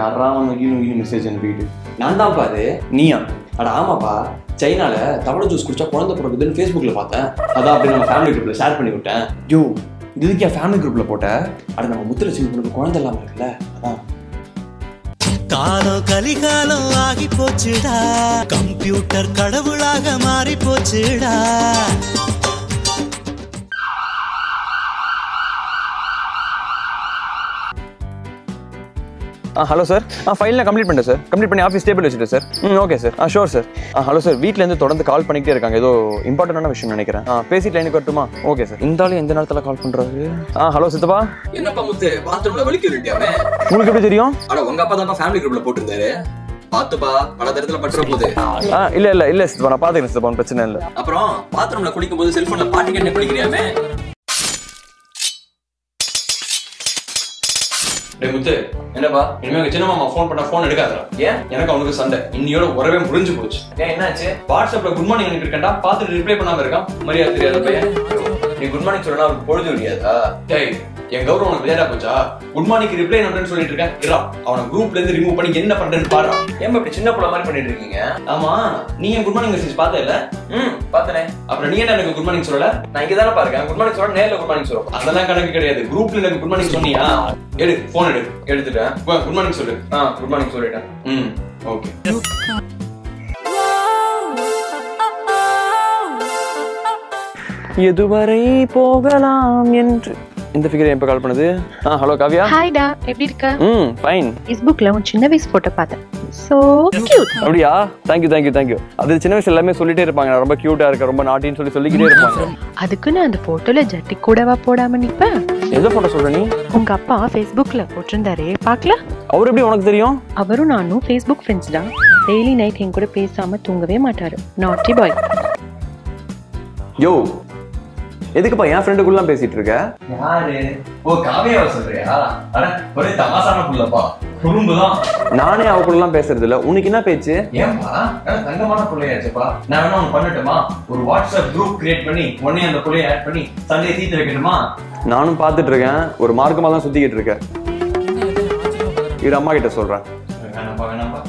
யாரா நொய்யு நொய்யு மெசேஜ் அனுப்பிக்கிட்டு நான் தான்ப்பா அது நீயா அட ஆமாப்பா சைனால தவளை ஜூஸ் குடிச்சா குழந்தை பிறகுதுன்னு ஃபேஸ்புக்ல பார்த்தேன் அதான் அப்படி நம்ம ஃபேமிலி குரூப்ல ஷேர் பண்ணி விட்டேன் யோ இதுக்கு என் ஃபேமிலி குரூப்பில் போட்ட அட நம்ம முத்துலட்சுமி பொண்ணுக்கு குழந்தை இல்லாம இருக்குல்ல அதான் காலம் கலிகாலம் ஆகி போச்சுடா கம்ப்யூட்டர் கடவுளாக மாறி போச்சுடா ஆ ஹலோ சார் ஆ ஃபைலில் கம்ப்ளீட் பண்ணிட்டேன் சார் கம்ப்ளீட் பண்ணி ஆஃபீஸ் டேபிள் வச்சுட்டேன் சார் ம் ஓகே சார் ஆ ஷோர் சார் ஆ ஹலோ சார் வீட்டிலேருந்து தொடர்ந்து கால் பண்ணிக்கிட்டே இருக்காங்க ஏதோ இம்பார்ட்டண்டான விஷயம் நினைக்கிறேன் ஆ பேசிட்டு லைனுக்கு வரட்டுமா ஓகே சார் இந்த ஆளு எந்த நேரத்தில் கால் பண்ணுறாரு ஆ ஹலோ சித்தப்பா என்னப்பா முத்து பாத்ரூம்ல வலிக்கு விட்டியாமே உங்களுக்கு எப்படி தெரியும் அட உங்க அப்பா தான் ஃபேமிலி குரூப்ல போட்டிருந்தாரு பாத்துப்பா பல தரத்துல பட்டுற போகுது ஆ இல்லை இல்லை இல்லை சித்தப்பா நான் பார்த்துக்கிறேன் சித்தப்பா ஒண்ணும் பிரச்சனை இல்லை அப்புறம் பாத்ரூம்ல குளிக்கும் போது செல்போன்ல பாட்டு கேட்டு குளிக்கிறியாமே டேய் முத்து என்னப்பா இனிமே எங்க சின்ன மாமா ஃபோன் பண்ணா ஃபோன் எடுக்காதடா ஏன் எனக்கு அவனுக்கு சண்டை இன்னியோட உறவே முடிஞ்சு போச்சு ஏன் என்னாச்சு வாட்ஸ்அப்ல குட் மார்னிங் எனக்கு இருக்கேன்டா பார்த்துட்டு ரிப்ளை பண்ணாம இருக்கான் மரியாதை தெரியாத பையன் நீ குட் மார்னிங் சொல்லணும் அவருக்கு பொழுது முடியாதா டேய் என் கௌரவம் உனக்கு விளையாடா போச்சா குட் மார்னிங் ரிப்ளை பண்றேன்னு சொல்லிட்டு இருக்கேன் இரா அவனை குரூப்ல இருந்து ரிமூவ் பண்ணி என்ன பண்றேன்னு பாரு ஏன் இப்படி சின்ன புள்ள மாதிரி பண்ணிட்டு இருக்கீங்க ஆமா நீ என் குட் மார்னிங் மெசேஜ் பார்த்த இல்ல ம் பார்த்தனே அப்புறம் நீ என்ன எனக்கு குட் மார்னிங் சொல்லல நான் இங்க தானே பாருங்க குட் மார்னிங் சொல்ல நேர்ல குட் மார்னிங் சொல்ல அதெல்லாம் கணக்கு கிடையாது குரூப்ல எனக்கு குட் மார்னிங் சொன்னியா எடு போன் எடு எடுத்துட்டேன் குட் மார்னிங் சொல்லு ஆ குட் மார்னிங் சொல்லிட்டேன் ம் ஓகே எதுவரை போகலாம் என்று இந்த ஃபிகர் எப்போ கால் பண்ணுது ஆ ஹலோ காவ்யா ஹாய்டா எப்படி இருக்க ம் ஃபைன் ஃபேஸ்புக்ல உன் சின்ன வயசு போட்டோ பார்த்தேன் சோ கியூட் அப்படியா தேங்க்யூ தேங்க்யூ தேங்க்யூ அது சின்ன வயசுல எல்லாமே சொல்லிட்டே இருப்பாங்க நான் ரொம்ப கியூட்டா இருக்கேன் ரொம்ப நாட்டின்னு சொல்லி சொல்லிக்கிட்டே இருப்பாங்க அதுக்கு நான் அந்த போட்டோல ஜட்டி கூடவா போடாம நிப்ப எதை போட்டோ சொல்ற நீ உங்க அப்பா ஃபேஸ்புக்ல போட்டிருந்தாரே பார்க்கல அவர் எப்படி உனக்கு தெரியும் அவரும் நானும் ஃபேஸ்புக் ஃப்ரெண்ட்ஸ் தான் டெய்லி நைட் என் கூட பேசாம தூங்கவே மாட்டாரு நாட்டி பாய் யோ எதுக்குப்பா என் ஃப்ரெண்டுக்குள்ளலாம் பேசிட்டு இருக்க யாரு ஓ காவியாவை சொல்றியா அட ஒரே தமாசான புள்ளப்பா குறும்பு தான் நானே அவக்குள்ளலாம் பேசுறது இல்ல உனக்கு என்ன பேச்சு ஏன்பா அட தங்கமான புள்ளையாச்சுப்பா நான் வேணா ஒன்று பண்ணட்டுமா ஒரு வாட்ஸ்அப் குரூப் கிரியேட் பண்ணி உடனே அந்த புள்ளைய ஆட் பண்ணி சண்டே தீர்த்து வைக்கணுமா நானும் பார்த்துட்டு இருக்கேன் ஒரு மார்க்கமா தான் சுத்திக்கிட்டு இருக்கேன் இரு அம்மா கிட்ட சொல்றேன் வேணாம்ப்பா வேணாம்ப்பா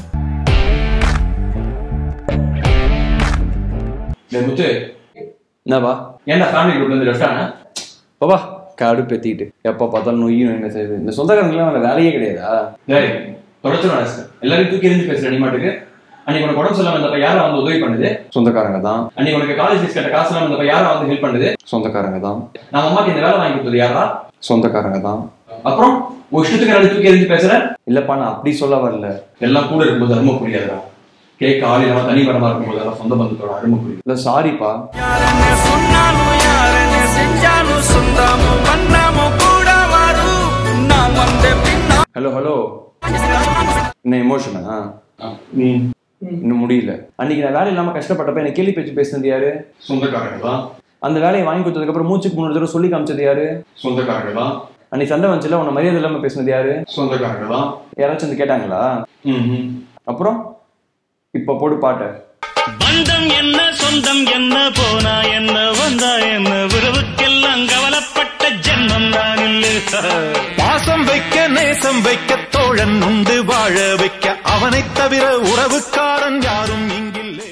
டேய் முத்து என்னப்பா ஏன்டா ஃபேமிலி குரூப்ல இருந்து லெஃப்ட் ஆன பாப்பா காடு பெத்திக்கிட்டு எப்ப பார்த்தாலும் நொய்யும் நொய் மெசேஜ் இந்த சொந்தக்காரங்களும் வேற வேலையே கிடையாதா டேய் தொடச்சுடா எல்லாரும் தூக்கி எரிஞ்சு பேசுற நீ மாட்டுக்கு அன்னைக்கு உனக்கு உடம்பு சொல்லாம இருந்தப்ப யாரா வந்து உதவி பண்ணுது சொந்தக்காரங்க தான் அன்னைக்கு உனக்கு காலேஜ் ஃபீஸ் கட்ட காசு இல்லாம இருந்தப்ப யாரா வந்து ஹெல்ப் பண்ணுது சொந்தக்காரங்க தான் நம்ம அம்மாக்கு இந்த வேலை வாங்கி கொடுத்தது யாரா சொந்தக்காரங்க தான் அப்புறம் ஒரு இஷ்டத்துக்கு ரெண்டு தூக்கி எரிஞ்சு பேசுற இல்லப்பா நான் அப்படி சொல்ல வரல எல்லாம் கூட இருக்கும்போது அருமை புரியாதுடா கேட்க ஆள் இல்லாம தனி வரமா இருக்கும்போது எல்லாம் சொந்த பந்தத்தோட அருமை புரியுது இல்ல சாரிப்பா யாரன்னு சொன்னாலும் யாரன்னு செஞ்சாலும் சொந்தமும் வண்ணமும் கூட வரும் நான் வந்த பின்னா ஹலோ ஹலோ என்ன எமோஷனா இன்னும் முடியல அன்னைக்கு நான் வேலை இல்லாம கஷ்டப்பட்டப்ப எனக்கு கேள்வி பேச்சு பேசுனது யாரு சொந்தக்காரங்க தான் அந்த வேலையை வாங்கி கொடுத்ததுக்கு அப்புறம் மூச்சுக்கு மூணு தடவை சொல்லி காமிச்சது யாரு சொந்தக்காரங்க தான் அன்னைக்கு சண்டை வந்துச்சுல உன்னை மரியாதை இல்லாம பேசுனது யாரு சொந்தக்காரங்க தான் யாராச்சும் வந்து கேட்டாங்களா ம்ஹும். அப்புறம் இப்ப போடு பாட்டை பந்தம் என்ன சொந்தம் என்ன போனா என்ன வந்தா என்ன உறவுக்கெல்லாம் கவலைப்பட்ட ஜென்மம் நான் இல்லை பாசம் வைக்க நேசம் வைக்க தோழன் உண்டு வாழ வைக்க அவனைத் தவிர உறவுக்காரன் யாரும் இங்கில்லை